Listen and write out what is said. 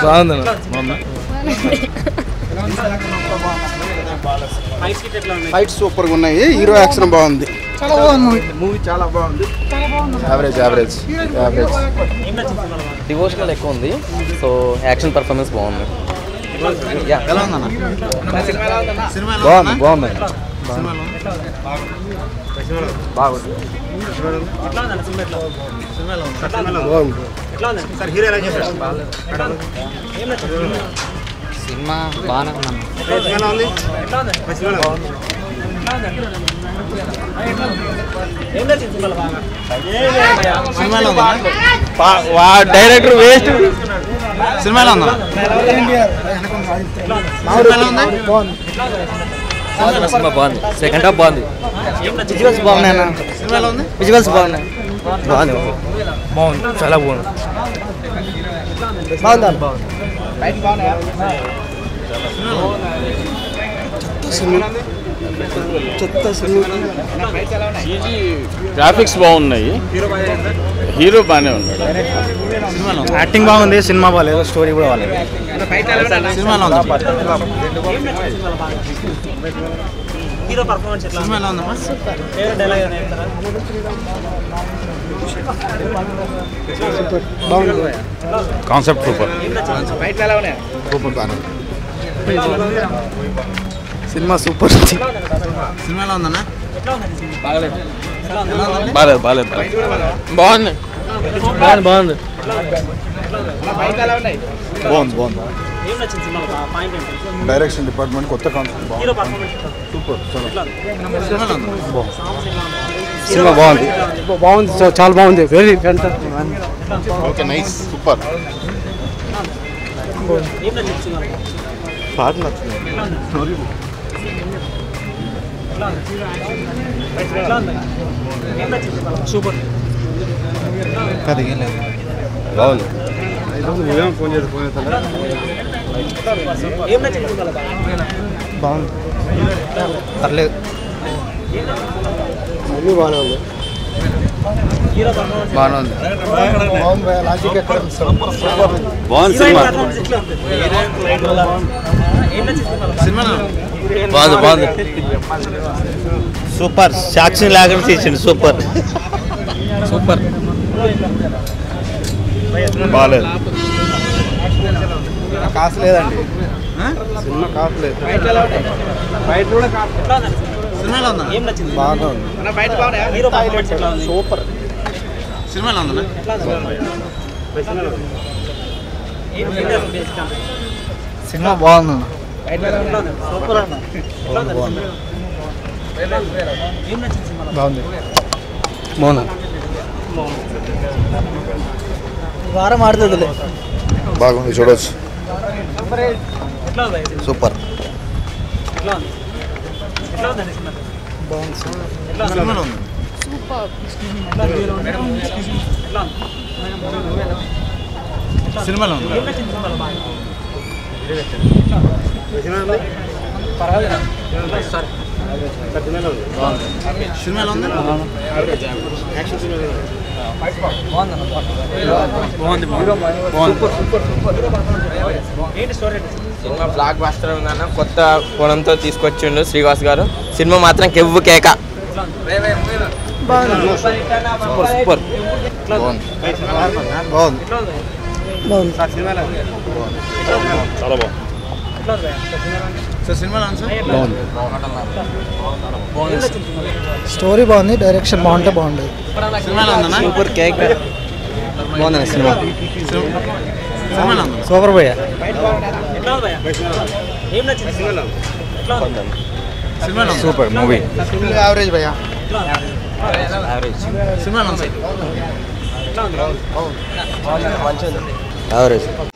బాగుంది fight super గా ఉన్నాయి హీరో యాక్షన్ బాగుంది మూవీ చాలా బాగుంది యావరేజ్ యావరేజ్ యావరేజ్ డివోషనల్ ఎక్కువ ఉంది సో యాక్షన్ పర్ఫార్మెన్స్ బాగుంది ఎలా ఉందన్న సినిమా బాగుంది బాగుంది సినిమా బాగానే ఉన్నాను సినిమాలో డైరెక్టర్ వేస్ట్ సినిమాలో ఉందా సినిమాలో ఉందా సినిమా బాగుంది సెకండ్ హాఫ్ బాగుంది విజువల్స్ బాగున్నాయి సినిమాలో ఉంది విజువల్స్ బాగున్నాయి బాగుంది బాగుంది చాలా బాగుంది గ్రాఫిక్స్ బాగున్నాయి హీరో బాగానే ఉన్నాడు యాక్టింగ్ బాగుంది సినిమా బాగాలేదు స్టోరీ కూడా బాగాలేదు సినిమాలో ఉంది హీరో పర్ఫార్మెన్స్ ఎట్లా సినిమాలో ఉందమ్మా ఫేవరెట్ డైలాగ్ ఏమైనా చెప్తారా కాన్సెప్ట్ సూపర్ సూపర్ బాగానే సినిమా సూపర్ సినిమాలో ఉందన్న బాగాలేదు బాగాలేదు బాగుంది బాగుంది బాగుంది బాగుంది బాగుంది ఏం నచ్చింది సినిమా పాయింట్ ఏంటి డైరెక్షన్ డిపార్ట్మెంట్ కొత్త కాన్సెప్ట్ బాగుంది హీరో పర్ఫార్మెన్స్ ఎట్లా సూపర్ సినిమాలో ఉంది సినిమా బాగుంది బాగుంది చాలా బాగుంది వెరీ ఓకే నైస్ సూపర్ ఏం నచ్చింది సినిమా పాట నచ్చింది ఎట్లా ఉంది ఏం నచ్చింది సినిమా సూపర్ బాగుంది ఏం నచ్చింది సినిమా బాగుంది పర్లేదు హీరో పర్ఫార్మెన్స్ బాగానే ఉంది బాగుంది హీరోయిన్ సినిమా పర్ఫార్మెన్స్ ఎట్లా ఉంది ఏం నచ్చింది సినిమా సినిమాలో బాగుంది బాగుంది సూపర్ సాక్షి లాగా తీసిండు సూపర్ సూపర్ బాగాలేదు కాసు లేదండి సినిమా కాసు లేదు ఎట్లా ఉంది సినిమాలో ఉందా ఏం నచ్చింది బాగా ఉంది హీరో పర్ఫార్మెన్స్ ఎట్లా ఉంది సూపర్ సినిమాలో ఉందన్న ఎట్లా ఉంది ఏం ఫీచర్స్ బేస్డ్ అంటే సినిమా బాగుంది ఎట్లా ఉంది సూపర్ అన్న ఎట్లా ఉంది ఏం నచ్చింది సినిమా బాగుంది బాగుంది వారం ఆడుతుందిలే బాగుంది చూడవచ్చు ఎట్లా ఉంది ఇది? సూపర్ ఎట్లా ఉంది ఎట్లా ఉందండి సినిమా ఎట్లా ఉంది సినిమాలో ఉంది ఎట్లా ఉంది సినిమాలో ఉంది ఏం నచ్చింది సినిమాలో బాగా సినిమాలో ఉంది ఏంటి స్టోరీ సినిమా బ్లాక్ బాస్టర్ ఉందన్న కొత్త కోణంతో తీసుకొచ్చిండు శ్రీవాస్ గారు సినిమా మాత్రం కెవ్వు కేక సూపర్ సూపర్ బాగుంది బాగుంది చాలా బాగుంది ఎట్లా ఉంది సార్ సినిమాలో ఉంది సార్ స్టోరీ బాగుంది డైరెక్షన్ బాగుంటే బాగుండేది సినిమాలో ఉందన్న సూపర్ కేక్ బాగుంది సినిమా సినిమాలో ఉంది సూపర్ భయ్య ఎట్లా ఉంది భయ్యా? ఏం నచ్చింది సినిమాలో ఎట్లా ఉంది సినిమాలో ఉంది సూపర్ మూవీ యావరేజ్ భయ్యా ఎట్లా ఉంది యావరేజ్ సినిమాలో ఉంది ఎట్లా ఉంది యావరేజ్